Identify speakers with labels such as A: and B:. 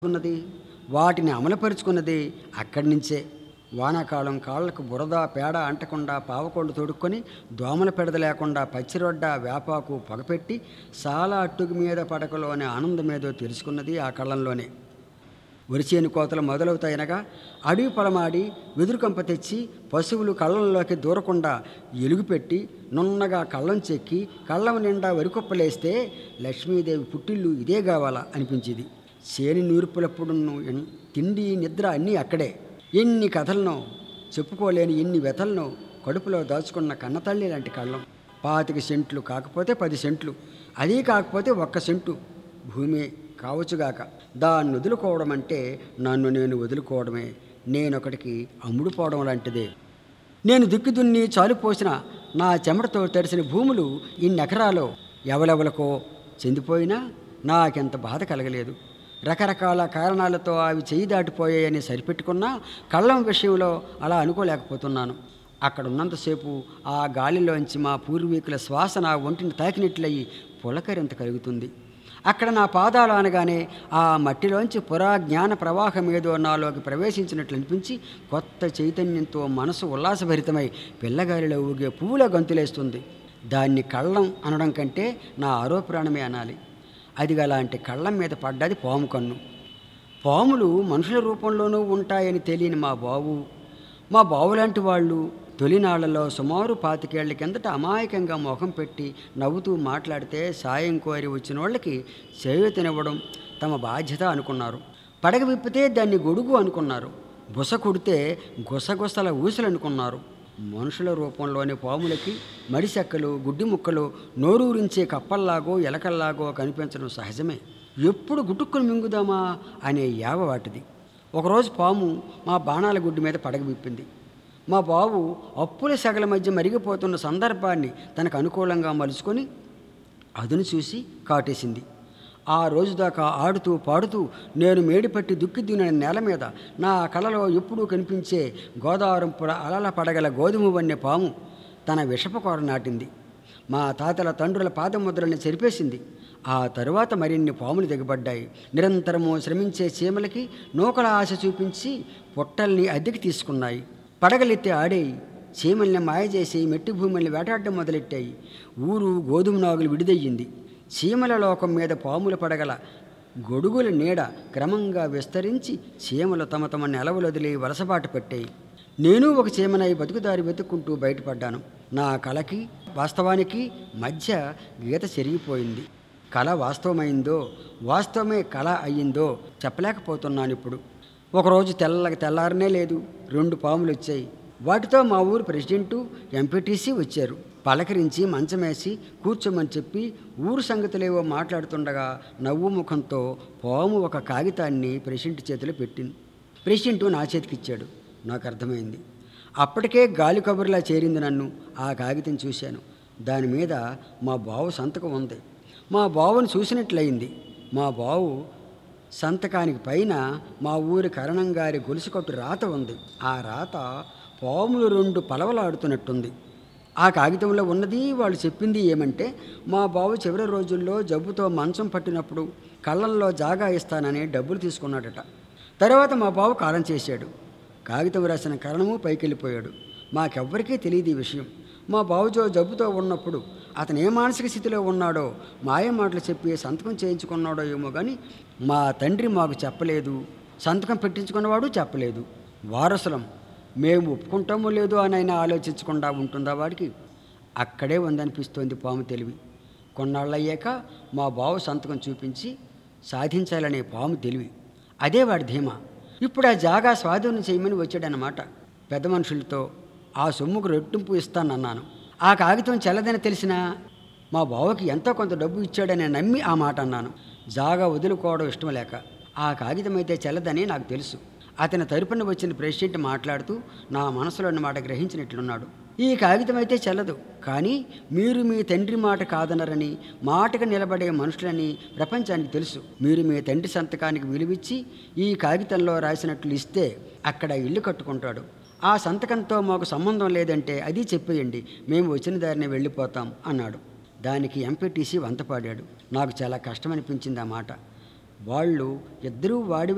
A: ఉన్నది వాటిని అమలుపరుచుకున్నది అక్కడి నుంచే వానాకాలం కాళ్ళకు బురద పేడ అంటకుండా పావకోళ్ళు తొడుక్కొని దోమల పెడద లేకుండా పచ్చిరొడ్డ వేపాకు పొగపెట్టి సాల అట్టుగు మీద పడకలోని ఆనందమేదో తెలుసుకున్నది ఆ కళ్ళంలోనే వరిచేను కోతలు మొదలవుతాయనగా అడవి పొలమాడి వెదురుకంప తెచ్చి పశువులు కళ్ళంలోకి దూరకుండా ఎలుగు పెట్టి నున్నగా కళ్ళం చెక్కి కళ్ళం నిండా వరికొప్పలేస్తే లక్ష్మీదేవి పుట్టిల్లు ఇదే కావాలా అనిపించింది చేని నూర్పులప్పుడు తిండి నిద్ర అన్నీ అక్కడే ఎన్ని కథలను చెప్పుకోలేని ఎన్ని వ్యథలను కడుపులో దాచుకున్న కన్నతల్లి లాంటి కళ్ళం పాతిక సెంట్లు కాకపోతే పది సెంట్లు అదీ కాకపోతే ఒక్క సెంటు భూమి కావచ్చుగాక దాన్ని వదులుకోవడం అంటే నన్ను నేను వదులుకోవడమే నేనొకటికి అమ్ముడుపోవడం లాంటిదే నేను దుక్కి దున్ని చాలుపోసిన నా చెమటతో తడిసిన భూములు ఇన్ని ఎకరాలో ఎవలెవలకో చెందిపోయినా నాకెంత బాధ కలగలేదు రకరకాల కారణాలతో అవి చేయి దాటిపోయాయని సరిపెట్టుకున్నా కళ్ళం విషయంలో అలా అనుకోలేకపోతున్నాను అక్కడ ఉన్నంతసేపు ఆ గాలిలోంచి మా పూర్వీకుల శ్వాస నా ఒంటిని తాకినట్లయి పులకరింత కలుగుతుంది అక్కడ నా పాదాలు అనగానే ఆ మట్టిలోంచి పురా జ్ఞాన ప్రవాహం ఏదో నాలోకి ప్రవేశించినట్లు అనిపించి కొత్త చైతన్యంతో మనసు ఉల్లాసభరితమై పిల్లగాలిలో ఊగే పువ్వుల గంతులేస్తుంది దాన్ని కళ్ళం అనడం కంటే నా ఆరోప్రాణమే అనాలి అది అలాంటి కళ్ళం మీద పడ్డది పాము కన్ను పాములు మనుషుల రూపంలోనూ ఉంటాయని తెలియని మా బావు మా బావులాంటి వాళ్ళు తొలినాళ్లలో సుమారు పాతికేళ్ల కిందట అమాయకంగా ముఖం పెట్టి నవ్వుతూ మాట్లాడితే సాయం కోరి వచ్చిన వాళ్ళకి చేయూతనివ్వడం తమ బాధ్యత అనుకున్నారు పడగ విప్పితే దాన్ని గొడుగు అనుకున్నారు బుస కొడితే గుసగుసల ఊసులు అనుకున్నారు మనుషుల రూపంలోని పాములకి మడిసెక్కలు గుడ్డి ముక్కలు నోరూరించే కప్పల్లాగో ఎలకల్లాగో కనిపించడం సహజమే ఎప్పుడు గుటుక్కుని మింగుదామా అనే యావ వాటిది ఒకరోజు పాము మా బాణాల గుడ్డి మీద పడగ విప్పింది మా బావు అప్పుల సెగల మధ్య మరిగిపోతున్న సందర్భాన్ని తనకు అనుకూలంగా మలుచుకొని అదును చూసి కాటేసింది ఆ రోజు దాకా ఆడుతూ పాడుతూ నేను మేడిపట్టి దుక్కి దున్న నేల మీద నా కళలో ఎప్పుడూ కనిపించే గోదావరం పుర అలల పడగల గోధుమ వన్నె పాము తన విషపకోర నాటింది మా తాతల తండ్రుల పాదముద్రల్ని చెరిపేసింది ఆ తరువాత మరిన్ని పాములు దిగబడ్డాయి నిరంతరము శ్రమించే చీమలకి నూకల ఆశ చూపించి పొట్టల్ని అద్దెకి తీసుకున్నాయి పడగలెత్తి ఆడేయి చీమల్ని మాయ చేసి మెట్టి భూముల్ని వేటాడడం మొదలెట్టాయి ఊరు గోధుమ నాగులు విడిదయ్యింది చీమల లోకం మీద పాముల పడగల గొడుగుల నీడ క్రమంగా విస్తరించి చీమలు తమ తమ నెలవులొదిలి వలసబాటు పెట్టాయి నేను ఒక చీమనై బతుకుదారి వెతుక్కుంటూ బయటపడ్డాను నా కళకి వాస్తవానికి మధ్య గీత చెరిగిపోయింది కళ వాస్తవమైందో వాస్తవమే కళ అయ్యిందో చెప్పలేకపోతున్నాను ఇప్పుడు ఒకరోజు తెల్లకి తెల్లారనే లేదు రెండు పాములు వచ్చాయి వాటితో మా ఊరు ప్రెసిడెంటు ఎంపీటీసీ వచ్చారు పలకరించి మంచమేసి కూర్చోమని చెప్పి ఊరు సంగతులేవో మాట్లాడుతుండగా నవ్వు ముఖంతో పాము ఒక కాగితాన్ని ప్రెసిడెంట్ చేతిలో పెట్టింది ప్రెసిడెంట్ నా చేతికి ఇచ్చాడు నాకు అర్థమైంది అప్పటికే గాలి కబుర్లా చేరింది నన్ను ఆ కాగితం చూశాను దాని మీద మా బావు సంతకం ఉంది మా బావును చూసినట్లయింది మా బావు సంతకానికి పైన మా ఊరి కరణం గారి గొలుసుకట్టు రాత ఉంది ఆ రాత పాములు రెండు పలవలాడుతున్నట్టుంది ఆ కాగితంలో ఉన్నది వాళ్ళు చెప్పింది ఏమంటే మా బావు చివరి రోజుల్లో జబ్బుతో మంచం పట్టినప్పుడు కళ్ళల్లో జాగా ఇస్తానని డబ్బులు తీసుకున్నాడట తర్వాత మా బావు కాలం చేశాడు కాగితం రాసిన కారణము పైకెళ్ళిపోయాడు మాకెవ్వరికీ తెలియదు ఈ విషయం మా బావుజో జబ్బుతో ఉన్నప్పుడు అతను ఏ మానసిక స్థితిలో ఉన్నాడో మాయ మాటలు చెప్పి సంతకం చేయించుకున్నాడో ఏమో కానీ మా తండ్రి మాకు చెప్పలేదు సంతకం పెట్టించుకున్నవాడు చెప్పలేదు వారసులం మేము ఒప్పుకుంటామో లేదో అని అయినా ఆలోచించకుండా ఉంటుందా వాడికి అక్కడే ఉందనిపిస్తోంది పాము తెలివి కొన్నాళ్ళయ్యాక మా బావు సంతకం చూపించి సాధించాలనే పాము తెలివి అదే వాడి ధీమా ఇప్పుడు ఆ జాగా స్వాధీనం చేయమని వచ్చాడనమాట పెద్ద మనుషులతో ఆ సొమ్ముకు రెట్టింపు ఇస్తానన్నాను ఆ కాగితం చెల్లదని తెలిసినా మా బావకి ఎంతో కొంత డబ్బు ఇచ్చాడని నమ్మి ఆ మాట అన్నాను జాగా వదులుకోవడం ఇష్టం లేక ఆ కాగితం అయితే చెల్లదని నాకు తెలుసు అతని తరపున వచ్చిన ప్రెసిడెంట్ మాట్లాడుతూ నా మనసులోని మాట గ్రహించినట్లున్నాడు ఈ కాగితం అయితే చెల్లదు కానీ మీరు మీ తండ్రి మాట కాదనరని మాటకు నిలబడే మనుషులని ప్రపంచానికి తెలుసు మీరు మీ తండ్రి సంతకానికి విలువిచ్చి ఈ కాగితంలో రాసినట్లు ఇస్తే అక్కడ ఇల్లు కట్టుకుంటాడు ఆ సంతకంతో మాకు సంబంధం లేదంటే అది చెప్పేయండి మేము వచ్చిన దారిని వెళ్ళిపోతాం అన్నాడు దానికి ఎంపీటీసీ వంతపాడాడు నాకు చాలా కష్టమనిపించింది ఆ మాట వాళ్ళు ఇద్దరూ వాడి